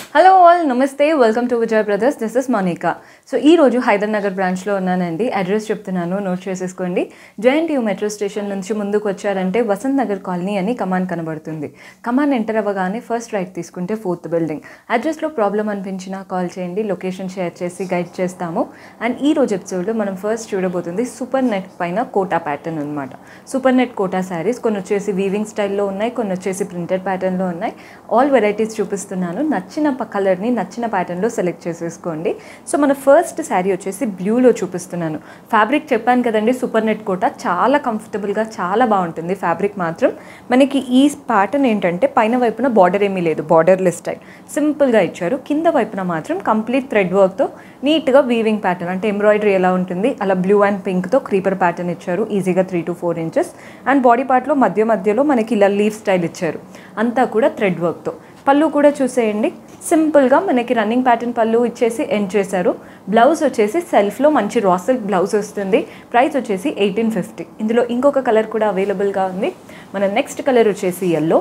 hello all నమస్తే welcome to Vijay brothers this is Monica so ఈ రోజు హైదర్ నగర్ బ్రాంచ్లో ఉన్నానండి అడ్రస్ చెప్తున్నాను నోట్ చేసేసుకోండి జేఎన్టీయూ మెట్రో స్టేషన్ నుంచి ముందుకు వచ్చారంటే వసంత్ నగర్ కాలనీ అని కమాన్ కనబడుతుంది కమాన్ ఎంటర్ అవ్వగానే ఫస్ట్ రైట్ తీసుకుంటే ఫోర్త్ బిల్డింగ్ అడ్రస్లో ప్రాబ్లం అనిపించినా కాల్ చేయండి లొకేషన్ షేర్ చేసి గైడ్ చేస్తాము అండ్ ఈ రోజు ఎపిసోడ్లో మనం ఫస్ట్ చూడబోతుంది సూపర్ నెట్ పైన కోటా ప్యాటర్న్ అనమాట సూపర్ నెట్ కోటా శారీస్ కొన్ని వచ్చేసి వీవింగ్ స్టైల్లో ఉన్నాయి కొన్ని వచ్చేసి ప్రింటెడ్ ప్యాటర్న్లో ఉన్నాయి ఆల్ వెరైటీస్ చూపిస్తున్నాను నచ్చిన కలర్ని నచ్చిన ప్యాటర్న్లో సెలెక్ట్ చేసేసుకోండి సో మన ఫస్ట్ శారీ వచ్చేసి బ్లూలో చూపిస్తున్నాను ఫ్యాబ్రిక్ చెప్పాను కదండి సూపర్ నెట్ కోట చాలా కంఫర్టబుల్గా చాలా బాగుంటుంది ఫ్యాబ్రిక్ మాత్రం మనకి ఈ ప్యాటర్న్ ఏంటంటే పైన వైపున బార్డర్ ఏమీ లేదు బార్డర్లెస్ స్టైల్ సింపుల్గా ఇచ్చారు కింద వైపున మాత్రం కంప్లీట్ థ్రెడ్ వర్క్తో నీట్గా వీవింగ్ ప్యాటర్న్ అంటే ఎంబ్రాయిడరీ ఎలా ఉంటుంది అలా బ్లూ అండ్ పింక్తో క్రీపర్ ప్యాటర్న్ ఇచ్చారు ఈజీగా three to four inches and body పార్ట్లో మధ్య మధ్యలో మనకి ఇలా లీవ్ స్టైల్ ఇచ్చారు అంతా కూడా థ్రెడ్ వర్క్తో పళ్ళు కూడా చూసేయండి సింపుల్గా మనకి రన్నింగ్ ప్యాటర్న్ పళ్ళు ఇచ్చేసి ఎండ్ చేశారు బ్లౌజ్ వచ్చేసి సెల్ఫ్లో మంచి రా సిల్క్ బ్లౌజ్ వస్తుంది ప్రైస్ వచ్చేసి ఎయిటీన్ ఫిఫ్టీ ఇందులో ఇంకొక కలర్ కూడా అవైలబుల్గా ఉంది మన నెక్స్ట్ కలర్ వచ్చేసి ఎల్లో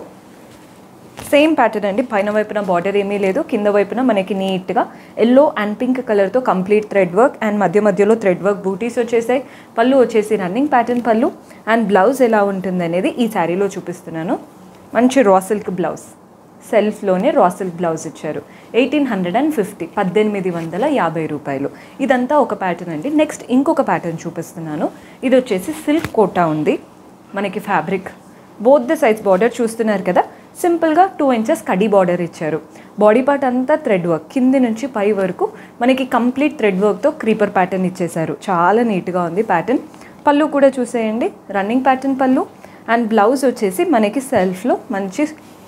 సేమ్ ప్యాటర్న్ అండి పైన వైపున బార్డర్ ఏమీ లేదు కింద వైపున మనకి నీట్గా ఎల్లో అండ్ పింక్ కలర్తో కంప్లీట్ థ్రెడ్ వర్క్ అండ్ మధ్య మధ్యలో థ్రెడ్ వర్క్ బూటీస్ వచ్చేసాయి పళ్ళు వచ్చేసి రన్నింగ్ ప్యాటర్న్ పళ్ళు అండ్ బ్లౌజ్ ఎలా ఉంటుంది అనేది ఈ శారీలో చూపిస్తున్నాను మంచి రా సిల్క్ బ్లౌజ్ సెల్ఫ్లోనే రా సిల్క్ బ్లౌజ్ ఇచ్చారు ఎయిటీన్ హండ్రెడ్ అండ్ ఫిఫ్టీ పద్దెనిమిది వందల యాభై రూపాయలు ఇదంతా ఒక ప్యాటర్న్ అండి నెక్స్ట్ ఇంకొక ప్యాటర్న్ చూపిస్తున్నాను ఇది వచ్చేసి సిల్క్ కోటా ఉంది మనకి fabric both the size border చూస్తున్నారు కదా సింపుల్గా టూ ఇంచెస్ కడీ బార్డర్ ఇచ్చారు బాడీ పార్ట్ అంతా థ్రెడ్ వర్క్ కింది నుంచి పై వరకు మనకి కంప్లీట్ థ్రెడ్ వర్క్తో క్రీపర్ ప్యాటర్న్ ఇచ్చేశారు చాలా నీట్గా ఉంది ప్యాటర్న్ పళ్ళు కూడా చూసేయండి రన్నింగ్ ప్యాటర్న్ పళ్ళు అండ్ బ్లౌజ్ వచ్చేసి మనకి సెల్ఫ్లో మంచి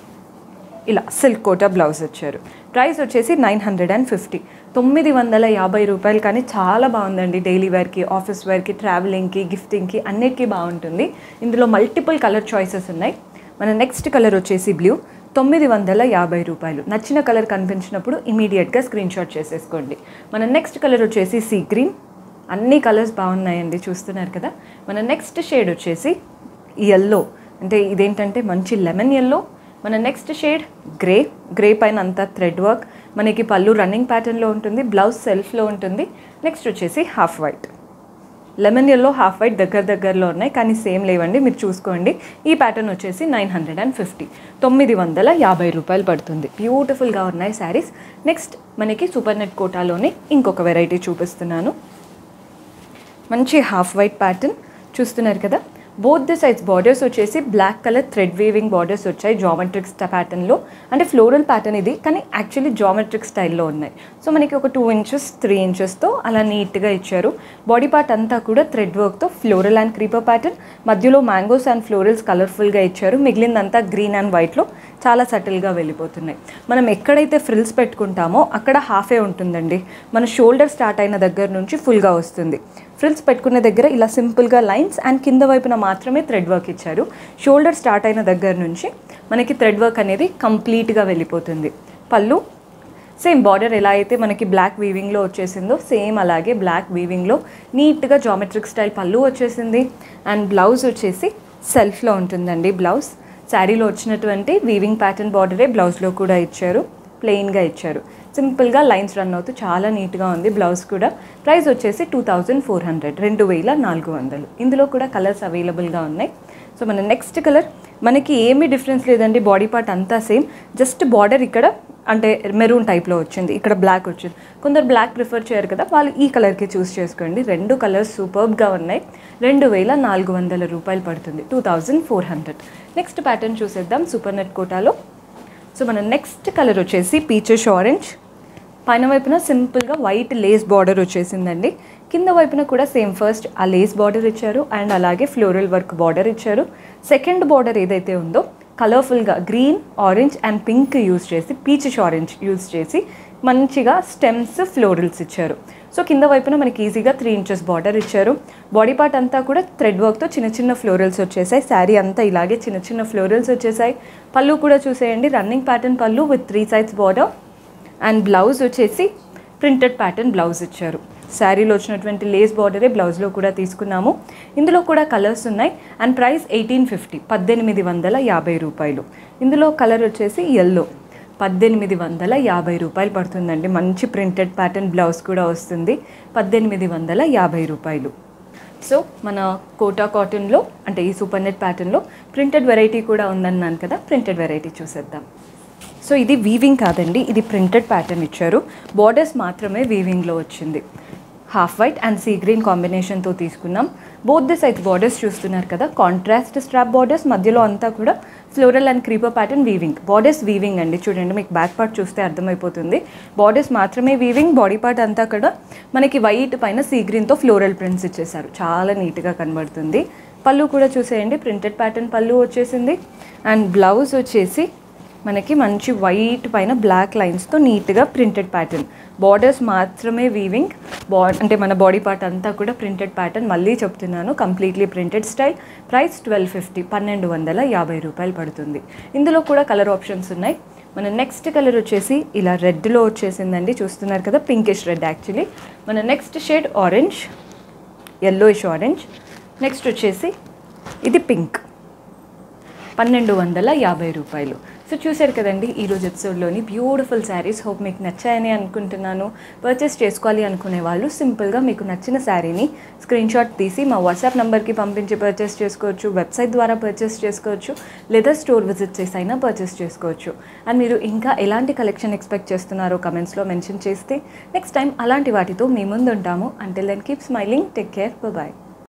ఇలా సిల్క్ కోటా బ్లౌజ్ వచ్చారు ప్రైస్ వచ్చేసి నైన్ హండ్రెడ్ అండ్ ఫిఫ్టీ తొమ్మిది వందల యాభై రూపాయలు కానీ చాలా బాగుందండి డైలీ వేర్కి ఆఫీస్ వేర్కి ట్రావెలింగ్కి గిఫ్టింగ్కి అన్నిటికీ బాగుంటుంది ఇందులో మల్టిపుల్ కలర్ చాయిసెస్ ఉన్నాయి మన నెక్స్ట్ కలర్ వచ్చేసి బ్లూ తొమ్మిది వందల యాభై రూపాయలు నచ్చిన కలర్ కనిపించినప్పుడు ఇమీడియట్గా స్క్రీన్ షాట్ చేసేసుకోండి మన నెక్స్ట్ కలర్ వచ్చేసి సీ గ్రీన్ అన్ని కలర్స్ బాగున్నాయండి చూస్తున్నారు కదా మన నెక్స్ట్ షేడ్ వచ్చేసి ఎల్లో అంటే ఇదేంటంటే మంచి లెమన్ ఎల్లో మన నెక్స్ట్ షేడ్ గ్రే గ్రే పైన అంతా థ్రెడ్ వర్క్ మనకి పళ్ళు రన్నింగ్ ప్యాటర్న్లో ఉంటుంది బ్లౌజ్ సెల్ఫ్లో ఉంటుంది నెక్స్ట్ వచ్చేసి half white lemon yellow half white దగ్గర దగ్గరలో ఉన్నాయి కానీ సేమ్ లేవండి మీరు చూసుకోండి ఈ ప్యాటర్న్ వచ్చేసి నైన్ హండ్రెడ్ అండ్ ఫిఫ్టీ తొమ్మిది వందల యాభై రూపాయలు పడుతుంది బ్యూటిఫుల్గా ఉన్నాయి శారీస్ నెక్స్ట్ మనకి సూపర్ నెట్ కోటాలోనే ఇంకొక వెరైటీ చూపిస్తున్నాను మంచి హాఫ్ వైట్ ప్యాటర్న్ చూస్తున్నారు కదా బోత్ ది సైడ్స్ బార్డర్స్ వచ్చేసి black colour thread weaving borders వచ్చాయి జామెట్రిక్ ప్యాటర్న్లో అంటే ఫ్లోరల్ ప్యాటర్న్ ఇది కానీ యాక్చువల్లీ జామెట్రిక్ స్టైల్లో ఉన్నాయి సో మనకి ఒక టూ ఇంచెస్ త్రీ ఇంచెస్తో అలా నీట్గా ఇచ్చారు బాడీ పార్ట్ అంతా కూడా థ్రెడ్ వర్క్తో ఫ్లోరల్ అండ్ క్రీపర్ ప్యాటర్న్ మధ్యలో మ్యాంగోస్ అండ్ ఫ్లోరల్స్ కలర్ఫుల్గా ఇచ్చారు మిగిలిందంతా గ్రీన్ అండ్ వైట్లో చాలా సటిల్గా వెళ్ళిపోతున్నాయి మనం ఎక్కడైతే ఫ్రిల్స్ పెట్టుకుంటామో అక్కడ హాఫే ఉంటుందండి మన షోల్డర్ స్టార్ట్ అయిన దగ్గర నుంచి ఫుల్గా వస్తుంది ఫ్రిల్స్ పెట్టుకునే దగ్గర ఇలా సింపుల్గా లైన్స్ అండ్ కింద వైపున మాత్రమే థ్రెడ్ వర్క్ ఇచ్చారు షోల్డర్ స్టార్ట్ అయిన దగ్గర నుంచి మనకి థ్రెడ్ వర్క్ అనేది కంప్లీట్గా వెళ్ళిపోతుంది పళ్ళు సేమ్ బార్డర్ ఎలా అయితే మనకి బ్లాక్ వీవింగ్లో వచ్చేసిందో సేమ్ అలాగే బ్లాక్ వీవింగ్లో నీట్గా జామెట్రిక్ స్టైల్ పళ్ళు వచ్చేసింది అండ్ బ్లౌజ్ వచ్చేసి సెల్ఫ్లో ఉంటుందండి బ్లౌజ్ శారీలో వచ్చినటువంటి వీవింగ్ ప్యాటర్న్ బార్డరే బ్లౌజ్లో కూడా ఇచ్చారు ప్లెయిన్గా ఇచ్చారు సింపుల్గా లైన్స్ రన్ అవుతూ చాలా నీట్గా ఉంది బ్లౌజ్ కూడా ప్రైస్ వచ్చేసి టూ థౌజండ్ ఫోర్ హండ్రెడ్ రెండు వేల నాలుగు వందలు ఇందులో కూడా కలర్స్ అవైలబుల్గా ఉన్నాయి సో మన నెక్స్ట్ కలర్ మనకి ఏమీ డిఫరెన్స్ లేదండి బాడీ పార్ట్ అంతా సేమ్ జస్ట్ బార్డర్ ఇక్కడ అంటే మెరూన్ టైప్లో వచ్చింది ఇక్కడ బ్లాక్ వచ్చింది కొందరు బ్లాక్ ప్రిఫర్ చేయరు కదా వాళ్ళు ఈ కలర్కి చూస్ చేసుకోండి రెండు కలర్స్ సూపర్బ్గా ఉన్నాయి రెండు వేల నాలుగు వందల రూపాయలు పడుతుంది two thousand four hundred next pattern చూసేద్దాం సూపర్ నెట్ కోటాలో సో మన నెక్స్ట్ కలర్ వచ్చేసి పీచెస్ ఆరెంజ్ పైన వైపున సింపుల్గా వైట్ లేస్ బార్డర్ వచ్చేసిందండి కింద వైపున కూడా సేమ్ ఫస్ట్ ఆ లేస్ బార్డర్ ఇచ్చారు అండ్ అలాగే ఫ్లోరల్ వర్క్ బార్డర్ ఇచ్చారు సెకండ్ బార్డర్ ఏదైతే ఉందో కలర్ఫుల్గా green orange and pink use చేసి పీచెస్ ఆరెంజ్ యూజ్ చేసి మంచిగా స్టెమ్స్ ఫ్లోరల్స్ ఇచ్చారు సో కింద వైపున మనకి ఈజీగా త్రీ ఇంచెస్ బార్డర్ ఇచ్చారు బాడీ పార్ట్ అంతా కూడా థ్రెడ్ వర్క్తో చిన్న చిన్న ఫ్లోరల్స్ వచ్చేసాయి శారీ అంతా ఇలాగే చిన్న చిన్న ఫ్లోరల్స్ వచ్చేసాయి పళ్ళు కూడా చూసేయండి రన్నింగ్ ప్యాటర్న్ పళ్ళు with three sides border and blouse వచ్చేసి ప్రింటెడ్ ప్యాటర్న్ బ్లౌజ్ ఇచ్చారు శారీలో వచ్చినటువంటి లేస్ బార్డరే బ్లౌజ్లో కూడా తీసుకున్నాము ఇందులో కూడా కలర్స్ ఉన్నాయి అండ్ ప్రైస్ ఎయిటీన్ ఫిఫ్టీ పద్దెనిమిది వందల యాభై రూపాయలు ఇందులో కలర్ వచ్చేసి ఎల్లో పద్దెనిమిది వందల యాభై రూపాయలు పడుతుందండి మంచి ప్రింటెడ్ ప్యాటర్న్ బ్లౌజ్ కూడా వస్తుంది పద్దెనిమిది వందల యాభై రూపాయలు సో మన కోటా కాటన్లో అంటే ఈ సూపర్ నెట్ ప్యాటర్న్లో ప్రింటెడ్ వెరైటీ కూడా ఉందన్నాను కదా ప్రింటెడ్ వెరైటీ చూసేద్దాం సో ఇది వీవింగ్ కాదండి ఇది ప్రింటెడ్ ప్యాటర్న్ ఇచ్చారు బార్డర్స్ మాత్రమే వీవింగ్లో వచ్చింది half white and sea green కాంబినేషన్తో తీసుకున్నాం బోత్ ది సైజ్ బార్డర్స్ చూస్తున్నారు కదా కాంట్రాస్ట్ స్ట్రాప్ బార్డర్స్ మధ్యలో అంతా కూడా floral and creeper pattern weaving borders weaving అండి చూడండి మీకు బ్యాక్ పార్ట్ చూస్తే అర్థమైపోతుంది బార్డర్స్ మాత్రమే వీవింగ్ బాడీ పార్ట్ అంతా కూడా మనకి వైట్ పైన సీ గ్రీన్తో ఫ్లోరల్ ప్రింట్స్ ఇచ్చేసారు చాలా నీట్గా కనబడుతుంది పళ్ళు కూడా చూసేయండి ప్రింటెడ్ ప్యాటర్న్ పళ్ళు వచ్చేసింది అండ్ బ్లౌజ్ వచ్చేసి మనకి మంచి వైట్ పైన బ్లాక్ లైన్స్తో నీట్గా ప్రింటెడ్ ప్యాటర్న్ బార్డర్స్ మాత్రమే వీవింగ్ బా అంటే మన బాడీ పార్ట్ అంతా కూడా ప్రింటెడ్ ప్యాటర్న్ మళ్ళీ చెప్తున్నాను completely printed style price twelve fifty పన్నెండు వందల యాభై రూపాయలు పడుతుంది ఇందులో కూడా కలర్ ఆప్షన్స్ ఉన్నాయి మన నెక్స్ట్ కలర్ వచ్చేసి ఇలా రెడ్లో వచ్చేసిందండి చూస్తున్నారు కదా పింకిష్ రెడ్ యాక్చువల్లీ మన next shade orange yellowish orange next వచ్చేసి ఇది పింక్ పన్నెండు వందల యాభై రూపాయలు సో చూశారు కదండి ఈరోజు ఎపిసోడ్లోని బ్యూటిఫుల్ శారీస్ హోప్ మీకు నచ్చాయని అనుకుంటున్నాను పర్చేస్ చేసుకోవాలి అనుకునే వాళ్ళు సింపుల్గా మీకు నచ్చిన శారీని స్క్రీన్ షాట్ తీసి మా వాట్సాప్ నెంబర్కి పంపించి పర్చేస్ చేసుకోవచ్చు వెబ్సైట్ ద్వారా పర్చేస్ చేసుకోవచ్చు లేదా స్టోర్ విజిట్ చేసి అయినా పర్చేస్ చేసుకోవచ్చు అండ్ మీరు ఇంకా ఎలాంటి కలెక్షన్ ఎక్స్పెక్ట్ చేస్తున్నారో కమెంట్స్లో మెన్షన్ చేస్తే నెక్స్ట్ టైం అలాంటి వాటితో మీ ముందు ఉంటాము until then keep smiling take care bye